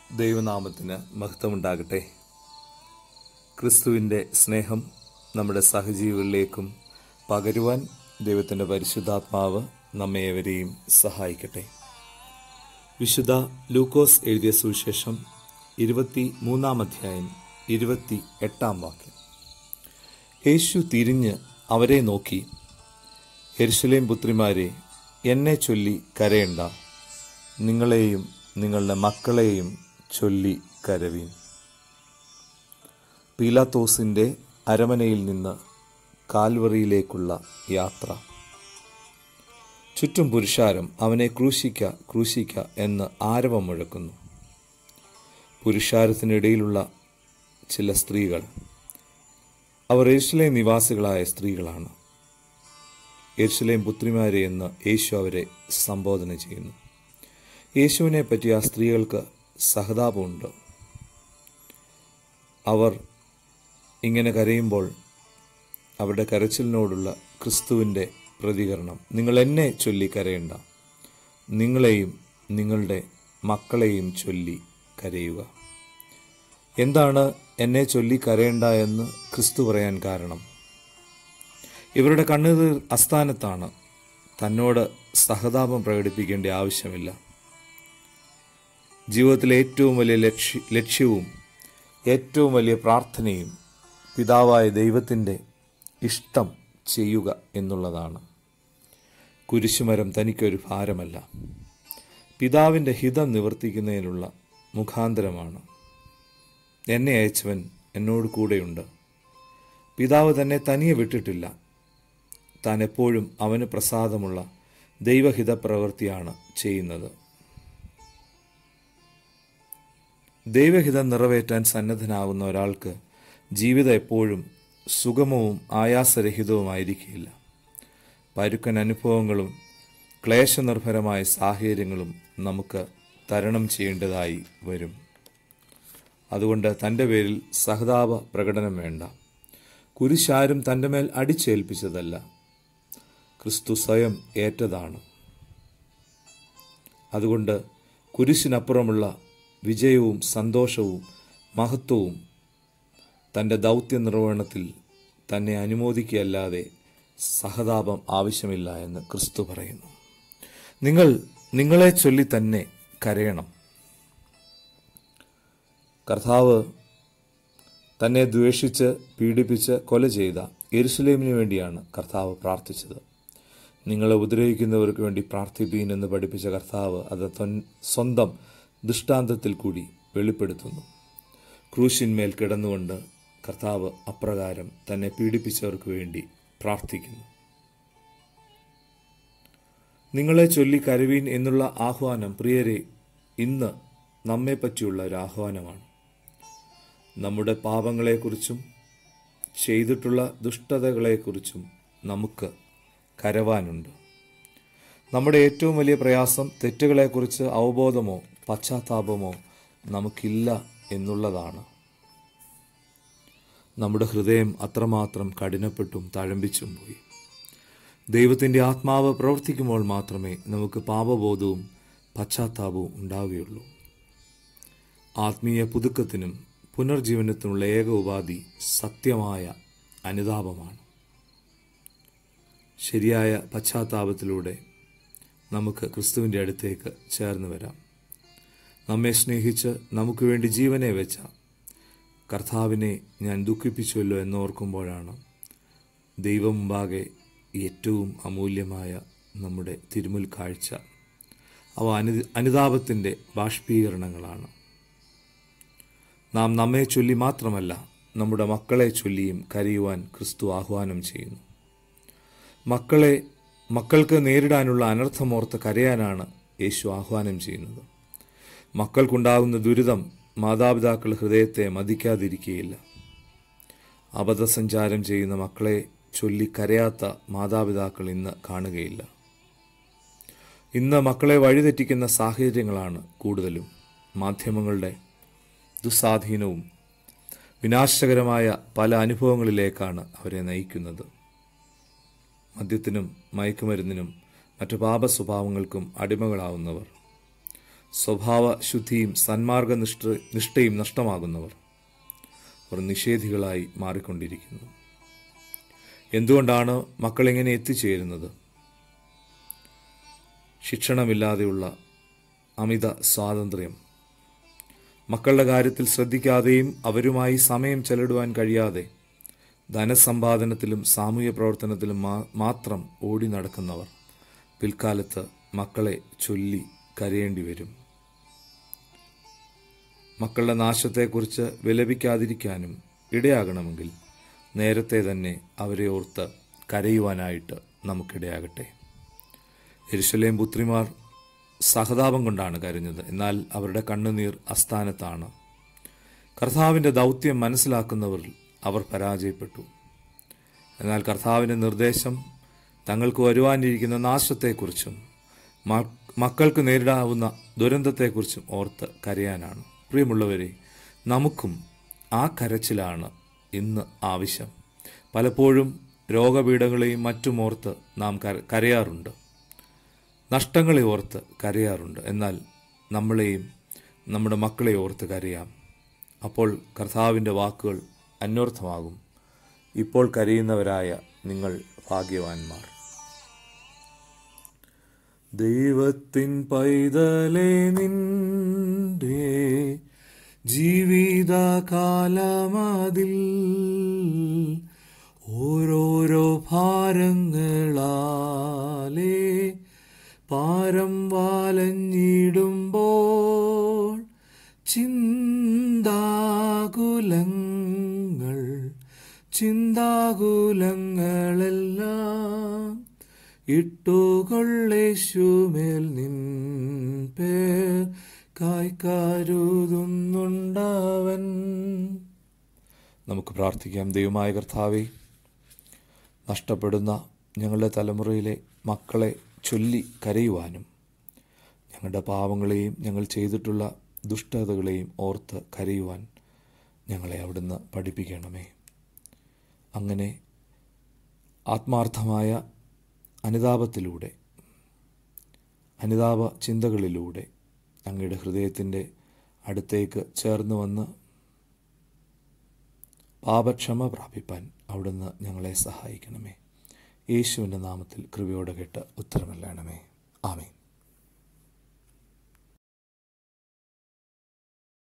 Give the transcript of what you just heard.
ദൈവനാമത്തിന് മഹത്വമുണ്ടാകട്ടെ ക്രിസ്തുവിൻ്റെ സ്നേഹം നമ്മുടെ സഹജീവികളിലേക്കും പകരുവാൻ ദൈവത്തിൻ്റെ പരിശുദ്ധാത്മാവ് നമ്മെ ഏവരെയും സഹായിക്കട്ടെ വിശുദ്ധ ലൂക്കോസ് എഴുതിയ സുവിശേഷം ഇരുപത്തി മൂന്നാം അധ്യായം ഇരുപത്തി എട്ടാം വാക്യം യേശു തിരിഞ്ഞ് അവരെ നോക്കി എരുശലേം പുത്രിമാരെ എന്നെ ചൊല്ലി കരയണ്ട നിങ്ങളെയും നിങ്ങളുടെ മക്കളെയും ചൊല്ലി കരവീൻ പീലാത്തോസിൻ്റെ അരമനയിൽ നിന്ന് കാൽവറിയിലേക്കുള്ള യാത്ര ചുറ്റും പുരുഷാരം അവനെ ക്രൂശിക്ക ക്രൂശിക്ക എന്ന് ആരവം മുഴക്കുന്നു പുരുഷാരത്തിനിടയിലുള്ള ചില സ്ത്രീകൾ അവർ എരുസലേം നിവാസികളായ സ്ത്രീകളാണ് എരുസലേം പുത്രിമാരെ എന്ന് യേശു അവരെ സംബോധന ചെയ്യുന്നു യേശുവിനെ പറ്റി ആ സ്ത്രീകൾക്ക് സഹതാപമുണ്ട് അവർ ഇങ്ങനെ കരയുമ്പോൾ അവരുടെ കരച്ചിലിനോടുള്ള ക്രിസ്തുവിൻ്റെ പ്രതികരണം നിങ്ങൾ എന്നെ ചൊല്ലി കരയണ്ട നിങ്ങളെയും നിങ്ങളുടെ മക്കളെയും ചൊല്ലി കരയുക എന്താണ് എന്നെ ചൊല്ലി കരയണ്ട എന്ന് ക്രിസ്തു പറയാൻ കാരണം ഇവരുടെ കണ്ണുനീർ അസ്ഥാനത്താണ് തന്നോട് സഹതാപം പ്രകടിപ്പിക്കേണ്ട ആവശ്യമില്ല ജീവിതത്തിലെ ഏറ്റവും വലിയ ലക്ഷ്യ ലക്ഷ്യവും ഏറ്റവും വലിയ പ്രാർത്ഥനയും പിതാവായ ദൈവത്തിൻ്റെ ഇഷ്ടം ചെയ്യുക എന്നുള്ളതാണ് കുരിശുമരം തനിക്കൊരു ഭാരമല്ല പിതാവിൻ്റെ ഹിതം നിവർത്തിക്കുന്നതിനുള്ള മുഖാന്തരമാണ് എന്നെ അയച്ചവൻ എന്നോട് കൂടെയുണ്ട് പിതാവ് തന്നെ തനിയെ വിട്ടിട്ടില്ല താൻ എപ്പോഴും അവന് പ്രസാദമുള്ള ദൈവഹിത പ്രവൃത്തിയാണ് ചെയ്യുന്നത് ദൈവഹിതം നിറവേറ്റാൻ സന്നദ്ധനാകുന്ന ഒരാൾക്ക് ജീവിതം എപ്പോഴും സുഗമവും ആയാസരഹിതവുമായിരിക്കില്ല പരുക്കൻ അനുഭവങ്ങളും ക്ലേശനിർഭരമായ സാഹചര്യങ്ങളും നമുക്ക് തരണം ചെയ്യേണ്ടതായി വരും അതുകൊണ്ട് തൻ്റെ പേരിൽ സഹതാപ പ്രകടനം വേണ്ട കുരിശാരും തൻ്റെ മേൽ അടിച്ചേൽപ്പിച്ചതല്ല ക്രിസ്തു സ്വയം ഏറ്റതാണ് അതുകൊണ്ട് കുരിശിനപ്പുറമുള്ള വിജയവും സന്തോഷവും മഹത്വവും തൻ്റെ ദൗത്യ നിർവഹണത്തിൽ തന്നെ അനുമോദിക്കുകയല്ലാതെ സഹതാപം ആവശ്യമില്ല എന്ന് ക്രിസ്തു പറയുന്നു നിങ്ങൾ നിങ്ങളെ ചൊല്ലി തന്നെ കരയണം കർത്താവ് തന്നെ ദ്വേഷിച്ച് പീഡിപ്പിച്ച് കൊല ചെയ്ത എരുസലേമിന് വേണ്ടിയാണ് കർത്താവ് പ്രാർത്ഥിച്ചത് നിങ്ങളെ ഉപദ്രവിക്കുന്നവർക്ക് വേണ്ടി പ്രാർത്ഥിപ്പീൻ എന്ന് പഠിപ്പിച്ച കർത്താവ് അത് സ്വന്തം ദൃഷ്ടാന്തത്തിൽ കൂടി വെളിപ്പെടുത്തുന്നു ക്രൂശിന്മേൽ കിടന്നുകൊണ്ട് കർത്താവ് അപ്രകാരം തന്നെ പീഡിപ്പിച്ചവർക്ക് വേണ്ടി പ്രാർത്ഥിക്കുന്നു നിങ്ങളെ ചൊല്ലി കരുവീൻ എന്നുള്ള ആഹ്വാനം പ്രിയരെ ഇന്ന് നമ്മെ പറ്റിയുള്ള ഒരു ആഹ്വാനമാണ് നമ്മുടെ പാപങ്ങളെക്കുറിച്ചും ചെയ്തിട്ടുള്ള ദുഷ്ടതകളെക്കുറിച്ചും നമുക്ക് കരവാനുണ്ട് നമ്മുടെ ഏറ്റവും വലിയ പ്രയാസം തെറ്റുകളെക്കുറിച്ച് അവബോധമോ പശ്ചാത്താപമോ നമുക്കില്ല എന്നുള്ളതാണ് നമ്മുടെ ഹൃദയം അത്രമാത്രം കഠിനപ്പെട്ടും തഴമ്പിച്ചും പോയി ദൈവത്തിൻ്റെ ആത്മാവ് പ്രവർത്തിക്കുമ്പോൾ മാത്രമേ നമുക്ക് പാപബോധവും പശ്ചാത്താപവും ഉണ്ടാവുകയുള്ളൂ ആത്മീയ പുതുക്കത്തിനും പുനർജീവനത്തിനുള്ള ഏക ഉപാധി സത്യമായ അനുതാപമാണ് ശരിയായ പശ്ചാത്താപത്തിലൂടെ നമുക്ക് ക്രിസ്തുവിൻ്റെ അടുത്തേക്ക് ചേർന്ന് വരാം നമ്മെ സ്നേഹിച്ച് നമുക്ക് വേണ്ടി ജീവനെ വെച്ച കർത്താവിനെ ഞാൻ ദുഃഖിപ്പിച്ചുവല്ലോ എന്നോർക്കുമ്പോഴാണ് ദൈവം മുമ്പാകെ ഏറ്റവും അമൂല്യമായ നമ്മുടെ തിരുമുൽ കാഴ്ച അവ അനു അനുതാപത്തിൻ്റെ ബാഷ്പീകരണങ്ങളാണ് നാം നമ്മെ ചൊല്ലി മാത്രമല്ല നമ്മുടെ മക്കളെ ചൊല്ലിയും കരയുവാൻ ക്രിസ്തു ആഹ്വാനം ചെയ്യുന്നു മക്കളെ മക്കൾക്ക് നേരിടാനുള്ള അനർത്ഥമോർത്ത് കരയാനാണ് യേശു ആഹ്വാനം ചെയ്യുന്നത് മക്കൾക്കുണ്ടാകുന്ന ദുരിതം മാതാപിതാക്കൾ ഹൃദയത്തെ മതിക്കാതിരിക്കുകയില്ല അബദ്ധസഞ്ചാരം ചെയ്യുന്ന മക്കളെ ചൊല്ലി കരയാത്ത മാതാപിതാക്കൾ ഇന്ന് കാണുകയില്ല ഇന്ന് മക്കളെ വഴിതെറ്റിക്കുന്ന സാഹചര്യങ്ങളാണ് കൂടുതലും മാധ്യമങ്ങളുടെ ദുസ്വാധീനവും വിനാശകരമായ പല അനുഭവങ്ങളിലേക്കാണ് അവരെ നയിക്കുന്നത് മദ്യത്തിനും മയക്കുമരുന്നിനും മറ്റു പാപ സ്വഭാവങ്ങൾക്കും അടിമകളാവുന്നവർ സ്വഭാവ ശുദ്ധിയും സന്മാർഗ നിഷ്ഠ നിഷ്ഠയും നഷ്ടമാകുന്നവർ അവർ നിഷേധികളായി മാറിക്കൊണ്ടിരിക്കുന്നു എന്തുകൊണ്ടാണ് മക്കൾ ഇങ്ങനെ എത്തിച്ചേരുന്നത് ശിക്ഷണമില്ലാതെയുള്ള അമിത സ്വാതന്ത്ര്യം മക്കളുടെ കാര്യത്തിൽ ശ്രദ്ധിക്കാതെയും അവരുമായി സമയം ചെലവിടുവാൻ കഴിയാതെ ധനസമ്പാദനത്തിലും സാമൂഹ്യ പ്രവർത്തനത്തിലും മാത്രം ഓടി നടക്കുന്നവർ പിൽക്കാലത്ത് മക്കളെ ചൊല്ലി കരയേണ്ടി വരും മക്കളുടെ നാശത്തെക്കുറിച്ച് വിലപിക്കാതിരിക്കാനും ഇടയാകണമെങ്കിൽ നേരത്തെ തന്നെ അവരെ ഓർത്ത് കരയുവാനായിട്ട് നമുക്കിടയാകട്ടെ എരുശലേം പുത്രിമാർ സഹതാപം കൊണ്ടാണ് കരഞ്ഞത് എന്നാൽ അവരുടെ കണ്ണുനീർ അസ്ഥാനത്താണ് കർത്താവിൻ്റെ ദൗത്യം മനസ്സിലാക്കുന്നവരിൽ അവർ പരാജയപ്പെട്ടു എന്നാൽ കർത്താവിൻ്റെ നിർദ്ദേശം തങ്ങൾക്ക് വരുവാനിരിക്കുന്ന നാശത്തെക്കുറിച്ചും മക്കൾക്ക് നേരിടാവുന്ന ദുരന്തത്തെക്കുറിച്ചും ഓർത്ത് കരയാനാണ് പ്രിയമുള്ളവരെ നമുക്കും ആ കരച്ചിലാണ് ഇന്ന് ആവശ്യം പലപ്പോഴും രോഗപീഠങ്ങളെയും മറ്റും ഓർത്ത് നാം കരയാറുണ്ട് നഷ്ടങ്ങളെ ഓർത്ത് കരയാറുണ്ട് എന്നാൽ നമ്മളെയും നമ്മുടെ മക്കളെ ഓർത്ത് കരയാം അപ്പോൾ കർത്താവിൻ്റെ വാക്കുകൾ അന്വർത്ഥമാകും ഇപ്പോൾ കരയുന്നവരായ നിങ്ങൾ ഭാഗ്യവാന്മാർ ദൈവത്തിൻ പൈതലേ നിന്റെ ജീവിതകാലമതിൽ ഓരോരോ ഭാരങ്ങളാലേ പാരം വാലഞ്ഞിടുമ്പോൾ ചിന്താകുലങ്ങൾ ചിന്താകുലങ്ങളെല്ലാം ഇട്ടുകൊള്ളേശുമേൽ നിൻ പേർ കായ്ക്കരുതുന്നുണ്ടവൻ നമുക്ക് പ്രാർത്ഥിക്കാം ദൈവമായ കർത്താവെ നഷ്ടപ്പെടുന്ന ഞങ്ങളുടെ തലമുറയിലെ മക്കളെ ചൊല്ലി കരയുവാനും ഞങ്ങളുടെ പാവങ്ങളെയും ഞങ്ങൾ ചെയ്തിട്ടുള്ള ദുഷ്ടതകളെയും ഓർത്ത് കരയുവാൻ ഞങ്ങളെ അവിടുന്ന് പഠിപ്പിക്കണമേ അങ്ങനെ ആത്മാർത്ഥമായ അനുതാപത്തിലൂടെ അനുതാപ ചിന്തകളിലൂടെ അങ്ങയുടെ ഹൃദയത്തിൻ്റെ അടുത്തേക്ക് ചേർന്ന് വന്ന് പാപക്ഷമ പ്രാപിപ്പാൻ അവിടുന്ന് ഞങ്ങളെ സഹായിക്കണമേ യേശുവിൻ്റെ നാമത്തിൽ കൃപയോടെ കേട്ട് ഉത്തരമല്ലണമേ ആമേ